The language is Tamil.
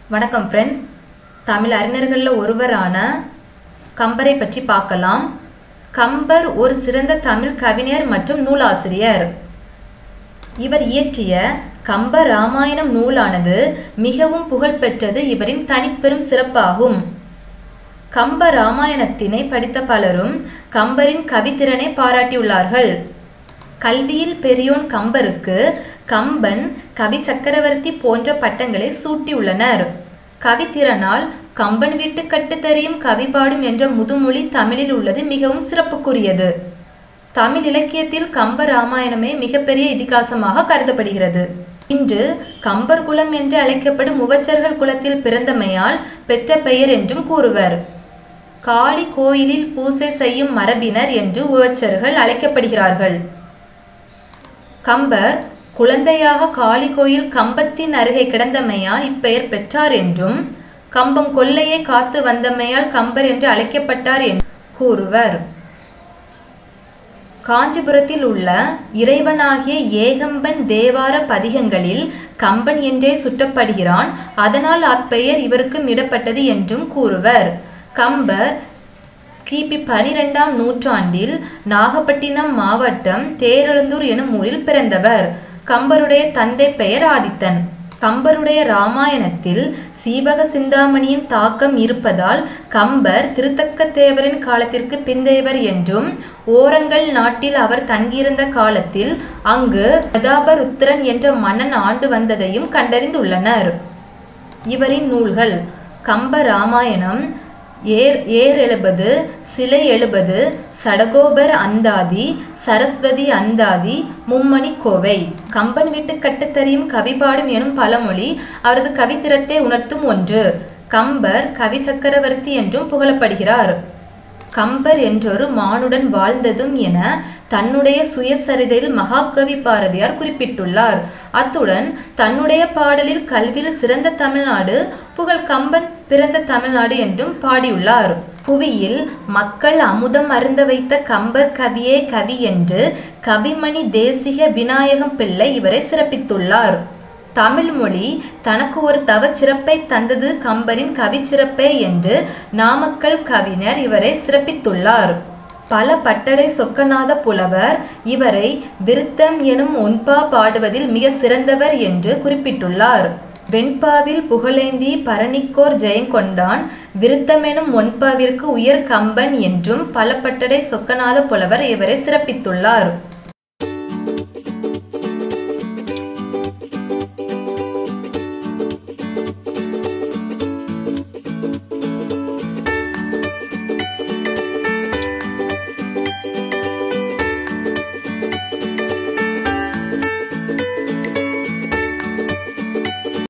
வணக்கம் ஃப்ரெண்ட்ஸ் தமிழ் அறிஞர்களில் ஒருவரான கம்பரை பற்றி பார்க்கலாம் கம்பர் ஒரு சிறந்த தமிழ் கவிஞர் மற்றும் நூலாசிரியர் இவர் இயற்றிய கம்ப ராமாயணம் நூலானது மிகவும் புகழ்பெற்றது இவரின் தனிப்பெரும் சிறப்பாகும் கம்ப ராமாயணத்தினை படித்த பலரும் கம்பரின் கவித்திறனை பாராட்டியுள்ளார்கள் கல்வியில் பெரியோன் கம்பருக்கு கம்பன் கவி சக்கரவர்த்தி போன்ற பட்டங்களை சூட்டியுள்ளனர் கவித்திறனால் கம்பன் வீட்டு கட்டு தெரியும் கவி பாடும் என்ற முதுமொழி தமிழில் உள்ளது மிகவும் சிறப்புக்குரியது தமிழ் இலக்கியத்தில் கம்ப ராமாயணமே மிகப்பெரிய இதிகாசமாக கருதப்படுகிறது இன்று கம்பர் குலம் என்று அழைக்கப்படும் முவச்சர்கள் குலத்தில் பிறந்தமையால் பெற்ற பெயர் என்றும் கூறுவர் காளி கோயிலில் பூசை செய்யும் மரபினர் என்று உவச்சர்கள் அழைக்கப்படுகிறார்கள் கம்பர் குழந்தையாக காளி கோயில் கம்பத்தின் அருகே கிடந்தமையால் இப்பெயர் பெற்றார் என்றும் கம்பம் கொல்லையை காத்து வந்தமையால் கம்பர் என்று அழைக்கப்பட்டார் என்று கூறுவர் காஞ்சிபுரத்தில் உள்ள இறைவனாகிய ஏகம்பன் தேவார பதிகங்களில் கம்பன் என்றே சுட்டப்படுகிறான் அதனால் அப்பெயர் இவருக்கும் இடப்பட்டது என்றும் கூறுவர் கம்பர் கிபி பனிரெண்டாம் நூற்றாண்டில் நாகப்பட்டினம் மாவட்டம் தேரெழுந்தூர் எனும் ஊரில் பிறந்தவர் கம்பருடைய தந்தை பெயர் ஆதித்தன் கம்பருடைய ராமாயணத்தில் சீவக சிந்தாமணியின் தாக்கம் இருப்பதால் கம்பர் திருத்தக்க தேவரின் காலத்திற்கு பிந்தையவர் என்றும் ஓரங்கள் நாட்டில் அவர் தங்கியிருந்த காலத்தில் அங்கு பிரதாபருத்திரன் என்ற மன்னன் ஆண்டு வந்ததையும் கண்டறிந்துள்ளனர் இவரின் நூல்கள் கம்ப ராமாயணம் ஏர் ஏர் எழுபது சிலை எழுபது சடகோபர் அந்தாதி சரஸ்வதி அந்தாதி மும்மணி கோவை கம்பன் வீட்டு கட்டுத்தறியும் கவிபாடும் எனும் பழமொழி அவரது கவித்திறத்தை உணர்த்தும் ஒன்று கம்பர் கவி சக்கரவர்த்தி என்றும் புகழப்படுகிறார் கம்பர் என்றொரு மானுடன் வாழ்ந்ததும் என தன்னுடைய சுயசரிதையில் மகாகவி பாரதியார் குறிப்பிட்டுள்ளார் அத்துடன் தன்னுடைய பாடலில் கல்வியில் சிறந்த தமிழ்நாடு புகழ் கம்பன் பிறந்த தமிழ்நாடு என்றும் பாடியுள்ளார் புவியில் மக்கள் அமுதம் அருந்த வைத்த கம்பர் கவியே கவி என்று கவிமணி தேசிக விநாயகம் பிள்ளை இவரை சிறப்பித்துள்ளார் தமிழ் மொழி தனக்கு ஒரு தவச் சிறப்பை தந்தது கம்பரின் கவிச்சிறப்பே என்று நாமக்கல் கவிஞர் இவரை சிறப்பித்துள்ளார் பல பட்டடை சொக்கநாத புலவர் இவரை விருத்தம் எனும் ஒன்பா பாடுவதில் மிக சிறந்தவர் என்று குறிப்பிட்டுள்ளார் வெண்பாவில் புகழேந்தி பரணிக்கோர் ஜெயங்கொண்டான் விருத்தமெனும் ஒன்பாவிற்கு உயர் கம்பன் என்றும் பல பட்டடை சொக்கநாத புலவர் இவரை சிறப்பித்துள்ளார்